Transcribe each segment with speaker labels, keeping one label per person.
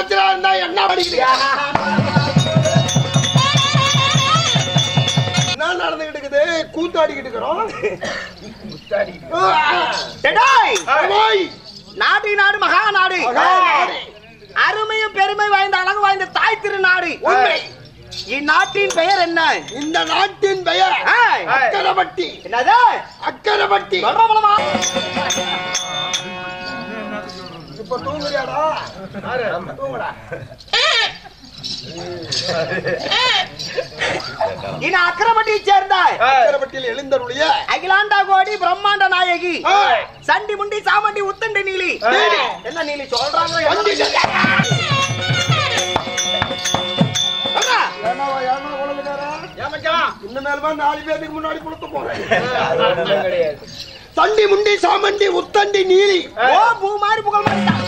Speaker 1: குடும்பத்தில இருந்தா என்ன படிக்கிறீங்க என்ன நடந்துகிட்டு இருக்குது கூத்தாடிக்கிட்டு இருக்கிறோம்
Speaker 2: டேய்,
Speaker 1: ஓய்,
Speaker 2: நாட்டு நாடு மகா நாடு
Speaker 1: மகாநாடு.
Speaker 2: அருமையும் பெருமை வாய்ந்த அழகு வாய்ந்த தாய் திருநாடு
Speaker 1: உண்மை.
Speaker 2: இந்நாட்டின் பெயர் என்ன
Speaker 1: இந்த நாட்டின் பெயர்
Speaker 2: ஏய்,
Speaker 1: அக்கரப்பட்டி
Speaker 2: என்னது
Speaker 1: அக்கரப்பட்டி
Speaker 2: சொல்ற மூலமா
Speaker 1: இப்ப தூங்குறியாடா தூங்குடா
Speaker 2: இந்த அக்கரப்பட்டியை சேர்ந்த
Speaker 1: அக்கரப்பட்டியில் எழுந்தருடைய
Speaker 2: அகிலாண்டா கோடி பிரம்மாண்ட நாயகி
Speaker 1: ஏய்.
Speaker 2: சண்டி முண்டி சாமண்டி உத்தண்டி நீலி
Speaker 1: நீலி.
Speaker 2: என்ன நீலி சொல்றாங்க
Speaker 1: வண்டி
Speaker 2: என்ன? சொல்றா.
Speaker 1: ஏன்னாவா, ஏன்னா குழந்தைக்காரா?
Speaker 2: ஏன் மச்சான்?
Speaker 1: இனிமேல் தான் நாலு பேருக்கு முன்னாடி கொடுத்து போறேன் சண்டி முண்டி சாமண்டி உத்தண்டி நீலி
Speaker 2: ஓ பூ மாதிரி புகழ் மாதிரி தான்.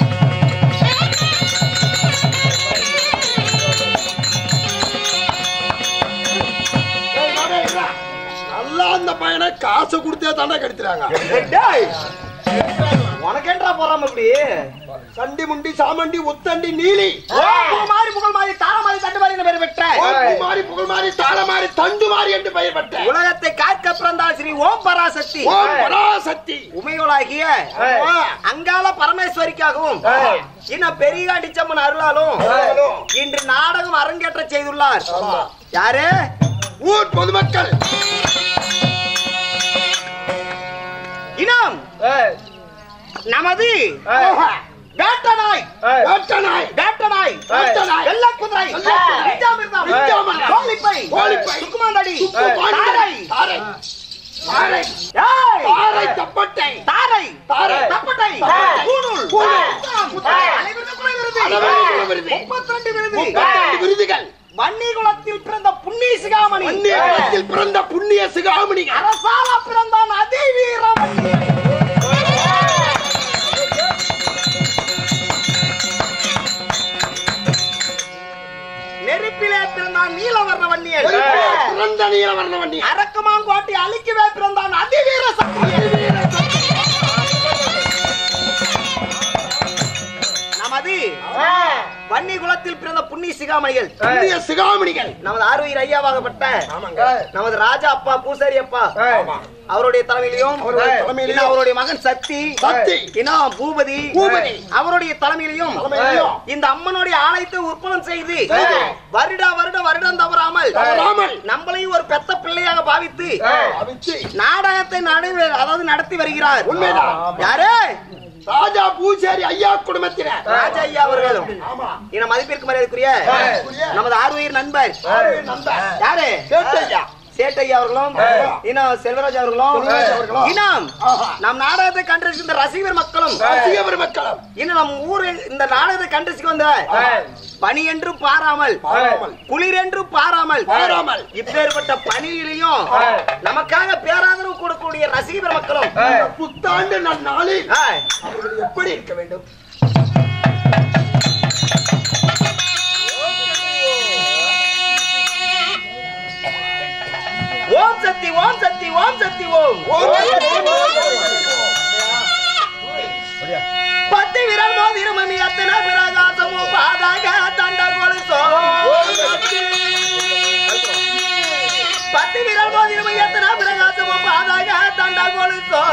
Speaker 1: ஏய், வாடா, இருடா. நல்லா அந்த பையனை காசு கொடுத்தே தாண்டா கெடுத்துறாங்க
Speaker 2: டேய், உனக்கேன்றா போறாம இப்படி
Speaker 1: சண்டி முண்டி சாமண்டி உத்தண்டி நீலி
Speaker 2: ஓ பூ மாதிரி புகழ் மாதிரி தார மாதிரி தட்டு மாதிரி பேர் பெற்ற
Speaker 1: ஓட்டு மாறி புகழ் மாறி தாள மாறி தண்டு மாறி என்று பெயர் பெற்ற
Speaker 2: உலகத்தை காக்க பிறந்தாள் ஸ்ரீ ஓம் பராசக்தி
Speaker 1: ஓம் பராசக்தி
Speaker 2: உமைகளாகிய அங்காள பரமேஸ்வரிக்காகவும் இன்னும் பெரிய அடிச்சம்மன் அருளாலும் இன்று நாடகம் அரங்கேற்ற செய்துள்ளார்
Speaker 1: ஆமா.
Speaker 2: யாரு
Speaker 1: ஊர் பொதுமக்கள்
Speaker 2: இனம் நமது வேட்டநாய்
Speaker 1: வேட்டநாய்
Speaker 2: வேட்டநாய்
Speaker 1: வேட்டநாய்.
Speaker 2: வெள்ள குதிரை
Speaker 1: வெள்ளக்குதிரை.
Speaker 2: நிஜாமிர்தம்
Speaker 1: நிஜாமிர்தம்.
Speaker 2: கோழிப்பை
Speaker 1: கோழிப்பை.
Speaker 2: சுக்குமாந்தடி
Speaker 1: சுக்கு பாண்டி.
Speaker 2: தாரை
Speaker 1: தாரை தாரை
Speaker 2: ஏய்!
Speaker 1: தாரை தப்பட்டை
Speaker 2: தாரை
Speaker 1: தாரை.
Speaker 2: தப்பட்டை
Speaker 1: தப்பட்டை.
Speaker 2: கூணூல்
Speaker 1: கூணூல்.
Speaker 2: முத்தாம். அனைவருக்கும் குலை விருது.
Speaker 1: அனைவருக்கும் குலை விருது.
Speaker 2: முப்பத்திரெண்டு விருது
Speaker 1: முப்பத்தெட்டு விருதுகள்
Speaker 2: வன்னி குலத்தில் பிறந்த புண்ணிய சிகாமணி
Speaker 1: அந்நிய குலத்தில் பிறந்த புண்ணிய சிகாமணி
Speaker 2: அரசால பிறந்தான் அதி வீரமணி நெருப்பிலே பிறந்தான் நீலவர்ண வன்னியன்
Speaker 1: பிறந்த நீலவர்ண வண்டி
Speaker 2: அரக்கமாங்கோட்டை அழிக்கவே பிறந்தான் அதிவீர சக்தியன் நமது வன்னி குலத்தில் பிறந்த புண்ணிய சிகாமணிகள்
Speaker 1: புண்ணிய சிகாமணிகள்
Speaker 2: நமது ஆறுயிர் ஐயாவாகப்பட்ட
Speaker 1: ஆமாங்க
Speaker 2: நமது ராஜா அப்பா பூசாரி அப்பா
Speaker 1: ஆமா.
Speaker 2: அவருடைய தலைமையிலையும்
Speaker 1: அவருடைய தலைமையிலையும்
Speaker 2: இன்னும் அவருடைய மகன் சக்தி
Speaker 1: சக்தி.
Speaker 2: இன்னும் பூபதி
Speaker 1: பூபதி.
Speaker 2: அவருடைய தலைமையிலையும்
Speaker 1: தலைமையிலையும்
Speaker 2: இந்த அம்மனுடைய ஆலயத்தை உற்பணம் செய்து
Speaker 1: செய்து.
Speaker 2: வருடா வருட வருடம் தவறாமல்
Speaker 1: தவறாமல்.
Speaker 2: நம்மளையும் ஒரு பெத்த பிள்ளையாக பாவித்து
Speaker 1: அவிச்சு
Speaker 2: நாடகத்தை நடு அதாவது நடத்தி வருகிறார்
Speaker 1: உண்மைதான்.
Speaker 2: யாரு
Speaker 1: ராஜா பூசாரி ஐயா குடும்பத்தினர்
Speaker 2: ராஜா ஐயா அவர்களும்
Speaker 1: ஆமா
Speaker 2: இந்த மதிப்பிற்கு மரியாதைக்குரிய
Speaker 1: மரியாதைக்குரிய
Speaker 2: நமது ஆறுயிர் நண்பர்
Speaker 1: ஆறுயிர் நண்பர்.
Speaker 2: யாரு
Speaker 1: சேட்டையா.
Speaker 2: சேட்டையா அவர்களும் இன்னும் செல்வராஜ் அவர்களும்
Speaker 1: செல்வராஜ் அவர்களும்.
Speaker 2: இன்னும்
Speaker 1: ஆஹா.
Speaker 2: நம் நாடகத்தை கண்டிருக்கின்ற ரசிகர் மக்களும்
Speaker 1: ரசிக பெருமக்களும்
Speaker 2: இன்னும் நம் ஊர் இந்த நாடகத்தை கண்டிச்சு வந்த பனி என்றும் பாராமல்
Speaker 1: பாராமல்.
Speaker 2: குளிர் என்றும் பாராமல்
Speaker 1: பாராமல்.
Speaker 2: இப்பேற்பட்ட பணியிலையும் நமக்காக பேராதரவு கொடுக்கக்கூடிய ரசிகர் மக்களும்
Speaker 1: இந்த புத்தாண்டு நன்னாளில்
Speaker 2: ஆ,
Speaker 1: அவர்கள் எப்படி இருக்க வேண்டும்
Speaker 2: ஓம் சக்தி ஓம் சக்தி ஓம் சக்தி ஓம் பத்து விரல் மோதிரமி அத்தனை பிரகாசமும் பாதாக தண்ட கொலுசோ பத்து விரல் மோதிரமி எத்தனை பிரகாசமும் பாதாக தண்ட கொலுசோ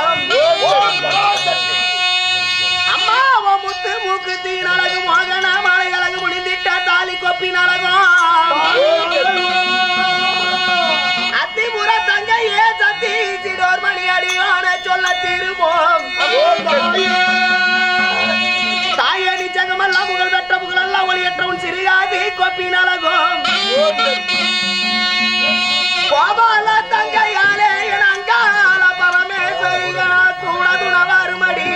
Speaker 2: அம்மா ஓ முத்து மூக்கு தீன் அழகு மோகன மலை அழகு முடிந்திட்ட தாலி கொப்பின் அழகும் அத்திபுர தங்க ஏ சத்தி சிடோர் மணி அடியோட சொல்ல திரும்போம் தாயணி ஜகமெல்லாம் புகழ் பெற்ற புகழெல்லாம் ஒளியற்ற உன் சிறியாதி கொப்பின் அழகும் கோபால தங்கையாலே என் அங்கால பரமேஸ்வரிகளா கூட துணவாருமடி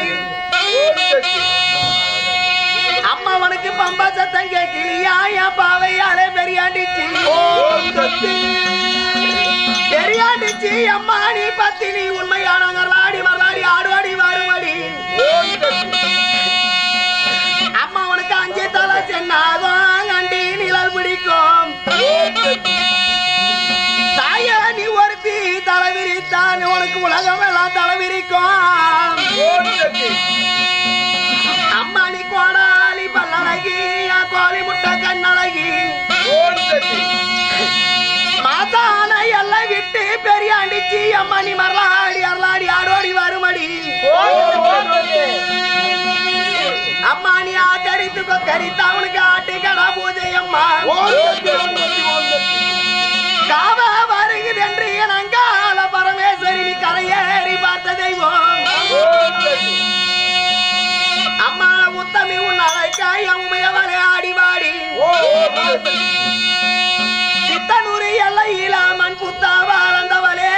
Speaker 2: அம்மாவனுக்கு பம்பா சத்தம் கேட்கலையா என் பாவையாலே பெரியாண்டிச்சு பெரியாண்டிச்சு அம்மா நீ பத்தினி உண்மையான மரலாடி மரலாடி ஆடுவாடி வருவடி அம்மா உனக்கு அஞ்சு தலை சென்னாகும் அண்டி நிழல் பிடிக்கும் தாய நீ ஒருத்தி தலை விரித்தான் உனக்கு உலகம் எல்லாம் தலை விரிக்கும் அம்மா நீ கோடாலி பல்லழகி உன்னழகி மாதான எல்லாம் விட்டு பெரியாண்டிச்சி அம்மா நீ மரலாடி அருளாடி ஆடோடி வருமடி அம்மா நீ ஆக்கரித்து கொக்கரித்து அவனுக்கு ஆட்டு கடா பூஜை அம்மா காவ வருகுது என்று என் அங்கால பரமேஸ்வரி நீ கரையேறி பார்த்த தெய்வம் அம்மா உத்தமி உன் அழைக்காய் உமையவளை ஆடி வாடி சித்தனூரி எல்லையில மண் புத்தா வாழ்ந்தவளே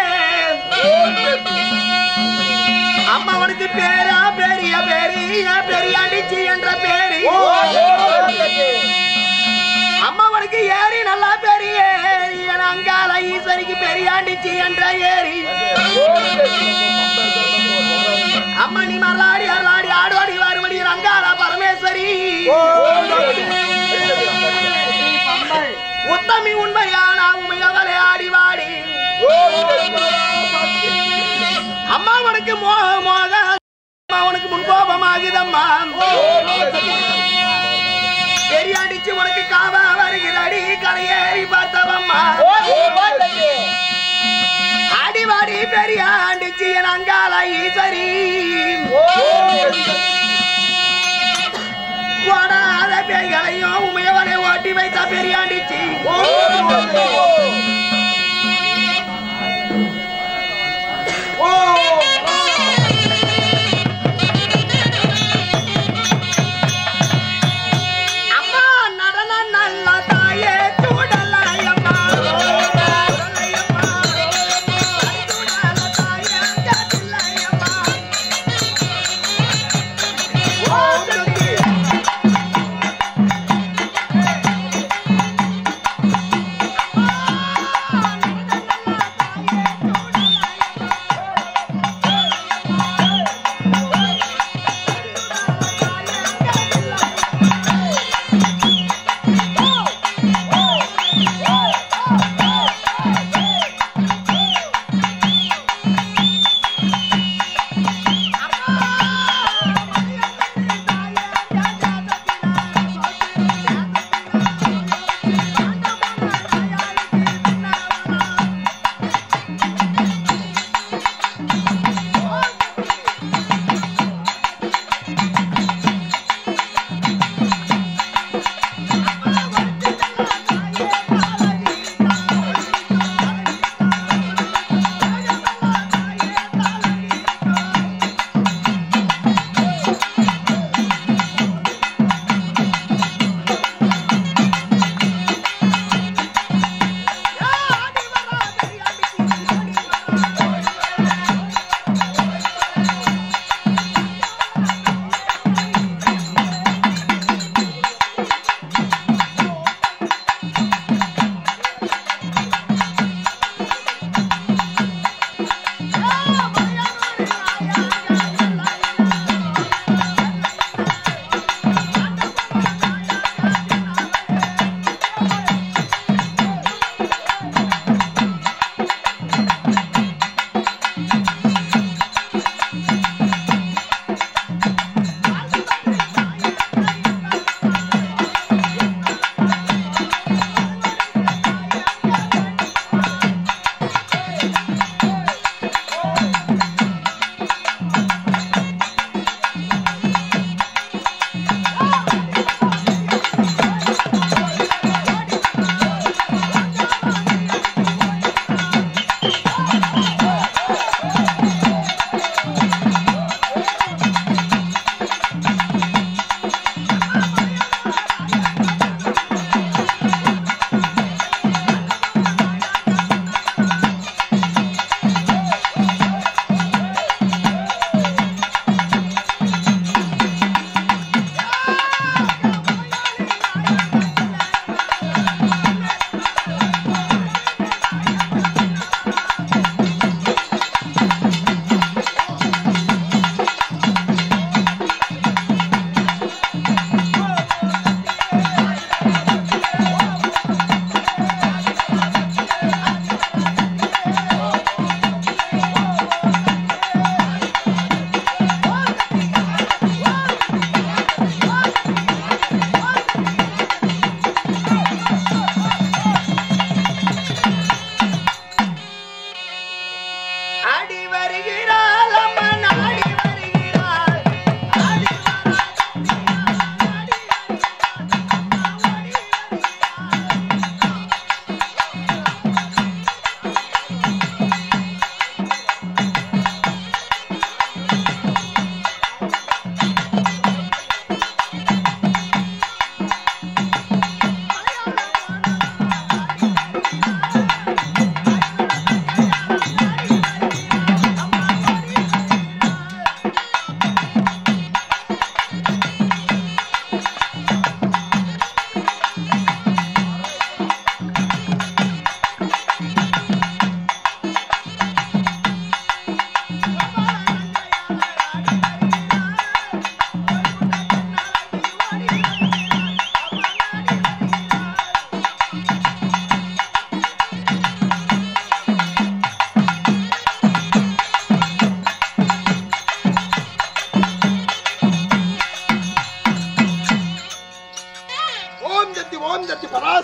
Speaker 2: அம்மா அவனுக்கு பேரா பெரிய பெரிய பெரியாண்டிச்சி என்ற பேரு அம்மா அவனுக்கு ஏரி நல்லா பெரிய ஏரி என அங்கால ஈஸ்வரிக்கு பெரியாண்டிச்சி என்ற ஏரி அம்மா நீ மரலாடி அருளாடி ஆடோடி வருமடி அங்கால பரமேஸ்வரி உத்தமி உண்மையான உமையவளை ஆடி வாடி அம்மா உனக்கு மோக மோக அம்மா உனக்கு முன்கோபமாகுதம்மா பெரியாடிச்சு உனக்கு காவா வருகிறடி கரையேறி பார்த்தவம்மா அடிவாடி பெரியாண்டிச்சு என் அங்கால ஈஸ்வரி ஓடாத பேய்களையும் உமையவனை ஓட்டி வைத்த பெரியாண்டிச்சு அம்மா நடன நல்ல தாயே சூடலாயம்மா சூடலாயம்மா சூடல தாயே கட்டிலாயம்மா ஓ சக்தி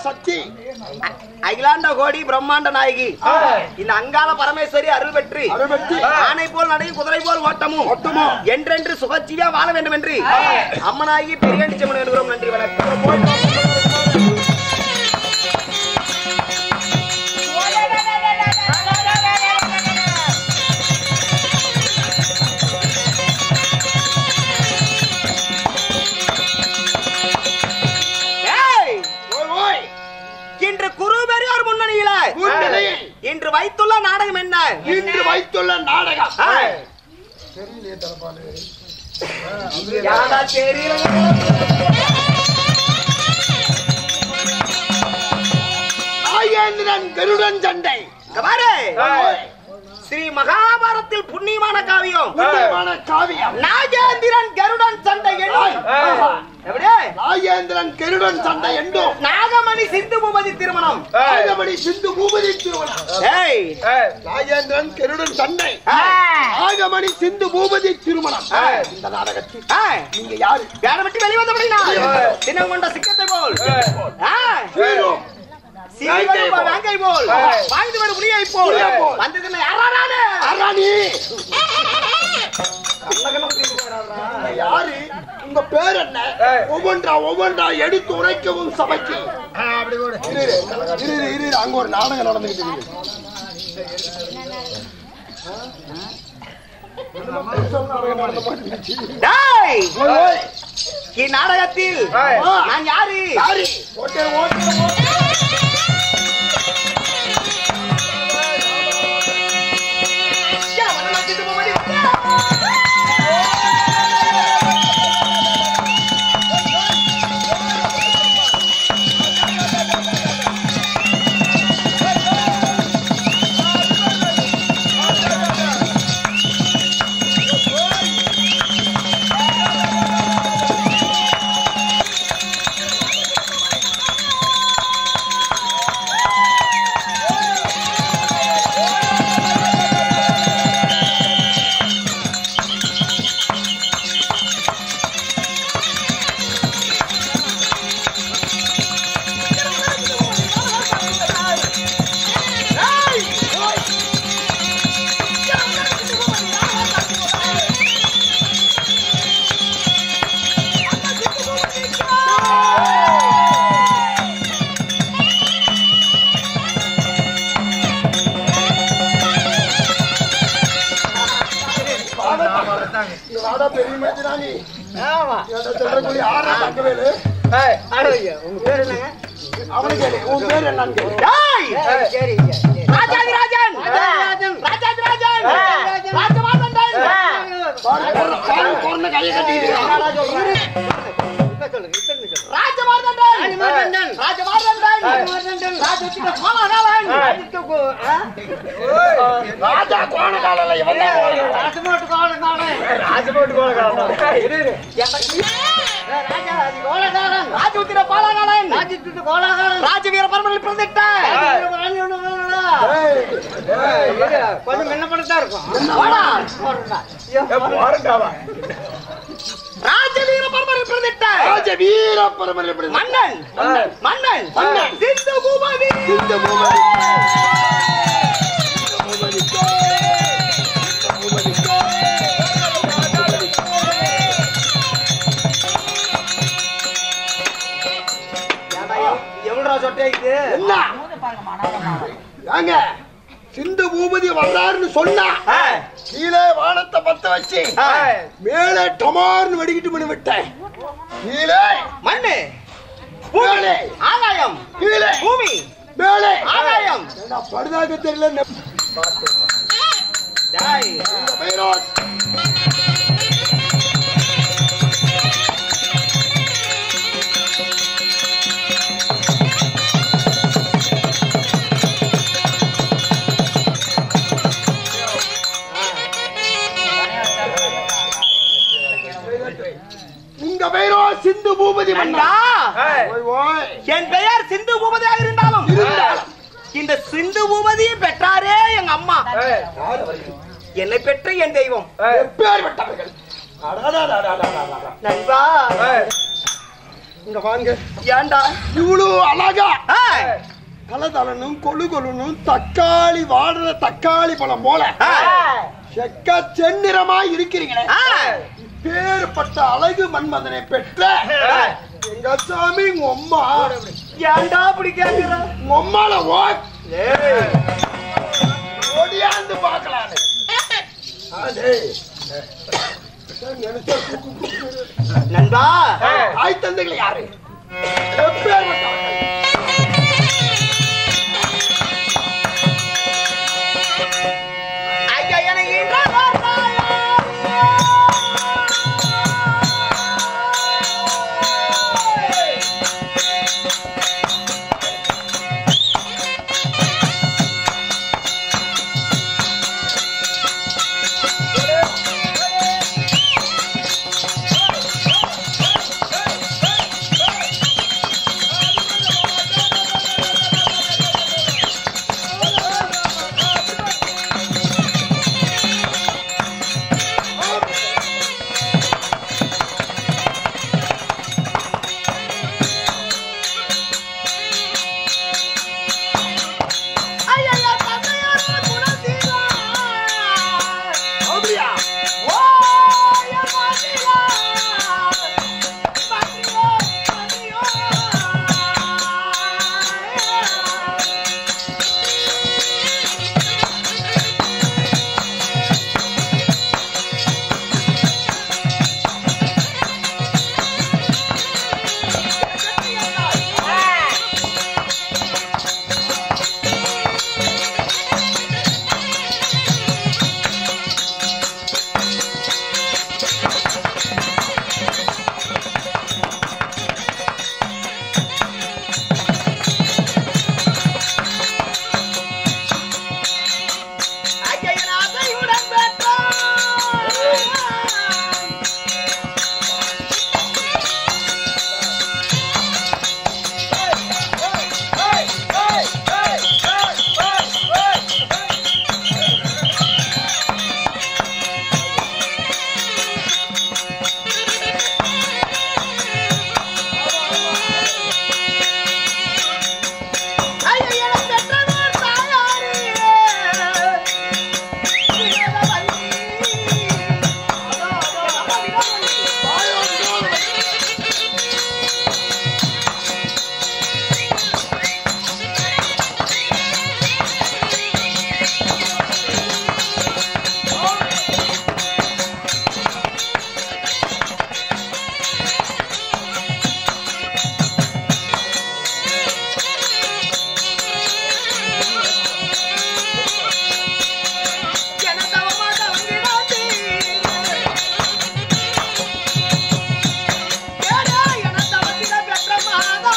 Speaker 1: சக்தி
Speaker 2: அகிலாண்ட கோடி பிரம்மாண்ட நாயகி இந்த அங்காள பரமேஸ்வரி அருள் பெற்று
Speaker 1: அருள் பெற்று
Speaker 2: ஆனை போல் நடையும் குதிரை போல் ஓட்டமும்
Speaker 1: ஓட்டமும்
Speaker 2: என்றென்று சுகச்சியா வாழ வேண்டும் என்று அம்மனாகி பெரியண்டி செம்மன் என்கிறோம் நன்றி வணக்கம் ஏய்,
Speaker 1: ஓய் ஓய்
Speaker 2: இன்று குரு பெரியார் முன்னணியில
Speaker 1: முன்னிலையில்
Speaker 2: இன்று வைத்துள்ள நாடகம் என்ன
Speaker 1: இன்று வைத்துள்ள நாடகம்
Speaker 2: ஏய்,
Speaker 1: தெரியலையே தரப்பாலு
Speaker 2: யாரா தெரியல
Speaker 1: நாகேந்திரன் கருடன் சண்டை
Speaker 2: இங்க பாரு
Speaker 1: ஓய்,
Speaker 2: ஸ்ரீ மகாபாரத்தில் புண்ணியமான காவியம்
Speaker 1: புண்ணியமான காவியம்
Speaker 2: நாகேந்திரன் கருடன் சண்டை
Speaker 1: ஓய்,
Speaker 2: எண்ணும் எப்படியே
Speaker 1: நாகேந்திரன் கருடன் சண்டை என்றும்
Speaker 2: நாகமணி சிந்து பூபதி திருமணம்
Speaker 1: நாகமணி சிந்து பூபதி திருமணம்
Speaker 2: ஏய்
Speaker 1: நாகேந்திரன் கருடன் சண்டை நாகமணி சிந்து பூபதி திருமணம் இந்த நாடகத்தில்
Speaker 2: ஏய்,
Speaker 1: நீங்க யாரு
Speaker 2: வேட விட்டு வெளியே வந்தபடினா தினம் கொண்ட சிக்கத்தை போல் ஏய்,
Speaker 1: வீரம்
Speaker 2: சீறி வரும் வேங்கை போல் வாழ்ந்து வரும் புலியை போல்
Speaker 1: புலியை போல்.
Speaker 2: வந்ததுல யாரானே
Speaker 1: அராணி யாரு உங்க பேர் என்ன ஒவ்வொன்றா ஒவ்வொன்றா எடுத்து உரைக்கவும் சபைக்கு இரு, இரு, இரு, இரு, இரு, அங்க ஒரு நாடகம் நடந்துகிட்டு இருக்கு
Speaker 2: டேய்
Speaker 1: ஓய், ஓய்.
Speaker 2: இந்நாடகத்தில்
Speaker 1: ஆ.
Speaker 2: நான் யாரு
Speaker 1: யாரு ஓட்டு ஓட்டு ஓட்டு. இங்க வாடா பெரிய மனுஷனா நீ. ஏன்டா சொல்றக்குள்ளி ஆறா தங்கவேலு? அவனை கேளு, உன் பேர் என்னன்னு கேளு.
Speaker 2: டேய் ராஜாதிராஜன் ராஜாதிராஜன் ராஜமாதண்டன்
Speaker 1: பாரு, போற- பாரு, போறன கையை கட்டிக்கிட்டு இருக்கான்.
Speaker 2: ராஜமாதண்டன் ராஜமாதண்டன் ராஜோச்சித சோழநாதன்
Speaker 1: ராஜா கோணகாலில் இவன் தான் கோணகாலன்.
Speaker 2: ராஜோத்திர பாலகாலன் ராஜவீர பரமனில் பிறந்திட்ட
Speaker 1: ஏய்,
Speaker 3: கொஞ்சம் முன்ன பண்ணத்தான் இருக்கும்
Speaker 2: வாடா. ராஜவீர பரமனில் பிறந்திட்ட
Speaker 1: ராஜ வீர பரமன் எப்படி இருந்தான்?
Speaker 2: மன்னன் மன்னன்
Speaker 1: மன்னன்.
Speaker 2: சிந்து பூபதி
Speaker 1: இந்த பூமி. இந்த பூமிக்கோ. இந்த பூமிக்கோ.
Speaker 2: எவ்வளோ சொட்டை இது
Speaker 1: என்ன ஏங்க சிந்து பூபதி வர்றாருன்னு சொன்னா கீழே வானத்தை பத்த வச்சு மேலே டமார்னு வெடிக்கிட்டு பண்ணி விட்டேன் கீழே
Speaker 2: மண்ணு
Speaker 1: மேலே
Speaker 2: ஆகாயம்
Speaker 1: கீழே
Speaker 2: பூமி
Speaker 1: மேலே
Speaker 2: ஆகாயம்
Speaker 1: ஏண்டா, படுதாக தெரியல நெ-
Speaker 2: டேய்,
Speaker 1: இந்த பைரோட். உங்க பெயரோ சிந்து பூபதி மன்னா
Speaker 2: மன்னா
Speaker 1: ஓய் ஓய்
Speaker 2: என் பெயர் சிந்து பூபதியாக இருந்தாலும்
Speaker 1: இருந்தாலும்.
Speaker 2: இந்த சிந்து பூபதியை பெற்றாரே எங்க அம்மா
Speaker 1: யார் அவர்கள்?
Speaker 2: என்னை பெற்ற என் தெய்வம்
Speaker 1: எப்பேற்பட்டவர்கள் அடாடாடாடாடாடாடா.
Speaker 2: நண்பா
Speaker 1: இங்க வாங்க
Speaker 2: ஏன்டா
Speaker 1: இவ்வளவு அழகா
Speaker 2: ஏய்,
Speaker 1: தலதலனும் கொழு கொழுனும் தக்காளி வாடுற தக்காளி பழம் போல
Speaker 2: ஏய்,
Speaker 1: செக்க செந்நிறமா இருக்கிறீங்களே
Speaker 2: ஏய்.
Speaker 1: பேர்பட்ட அழகு மன்மதனை பெற்ற எங்க சாமி உங்க அம்மா
Speaker 2: ஏன்டா அப்படி கேக்குற
Speaker 1: உங்க அம்மால ஓ- ஓடியாந்து பார்க்கலான்னு ஆ, டேய். நினைச்சா தூக்கு கொடுக்குது.
Speaker 2: நண்பா
Speaker 1: தாய் தந்தைகள் யாரு எப்பேர்பட்டவர்கள்?
Speaker 2: ஐயா எனக்கு இன்றவர் தாயாரே. ஐயா தந்தையாரே குணசீலா.
Speaker 1: அப்படியா?
Speaker 2: ஓ, என் மாசிலா. மாசிலோ, மாசிலோ. ஐயா என் ஆசையுடன் பெற்றான். ஐயா என் பெற்றவர் தாயாரே. வினோதவல்லி. அம்மா வினோதவல்லி. எனதவமாக வந்திடாதே. ஏடா எனதவத்தில பெற்ற மாதா.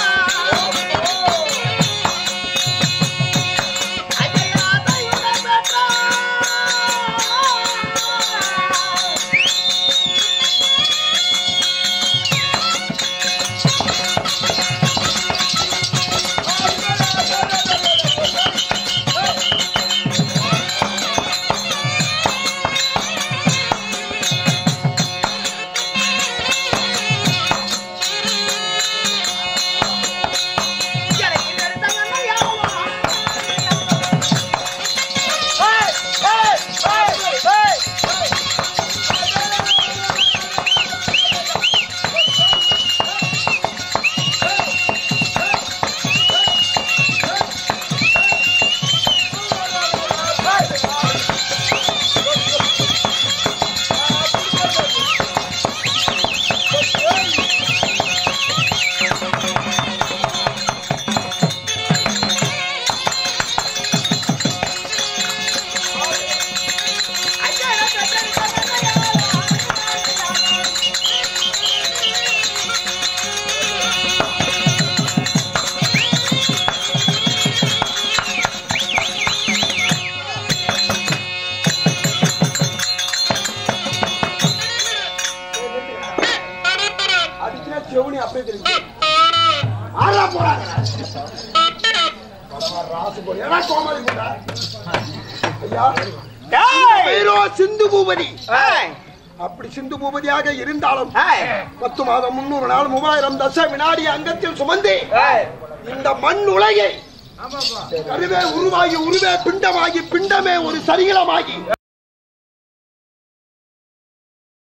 Speaker 2: ஐயா ஆசையுடன் பெற்றான். எனக்கு நெருத்தங்கன்னு யாவா. ஐயா எனக்கு நெருத்தங்கன்னு
Speaker 1: அடிச்சா செவுனி அப்படியே தெரிஞ்சு ஆறா போறாங்க ராசு போறீ ஏடா கோமாளி போட்டா ஐயா
Speaker 2: ஏய்
Speaker 1: பைரோ சிந்து பூபதி
Speaker 2: ஏய்
Speaker 1: அப்படி சிந்து பூபதியாக இருந்தாலும்
Speaker 2: ஏய்,
Speaker 1: பத்து மாதம் முன்னூறு நாள் மூவாயிரம் தச வினாடி அங்கத்தில் சுமந்து
Speaker 2: ஏய்,
Speaker 1: இந்த மண் உலகை கருவே உருவாகி உருவே பிண்டமாகி பிண்டமே ஒரு சரிகளமாகி